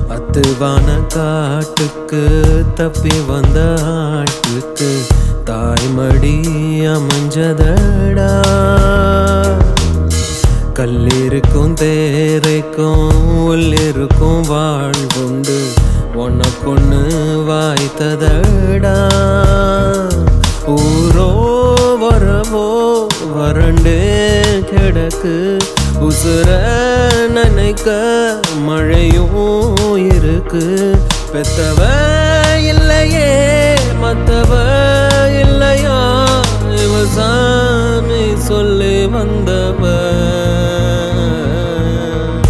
அத்துவான காட்டுக்கு தப்பி வந்த ஆட்டுக்கு தாய்மடி அமைஞ்சதடா கல்லிருக்கும் தேரைக்கும் உள்ளிருக்கும் வாழ்வுண்டு உனக்கொன்னு வாய்த்ததடா ஊரோ வரவோ வறண்டே கிடக்கு உசுர நினைக்க மழையும் இருக்கு பெத்தவ இல்லையே மத்தவ இல்லையா இவ சாமி சொல்லி வந்தவ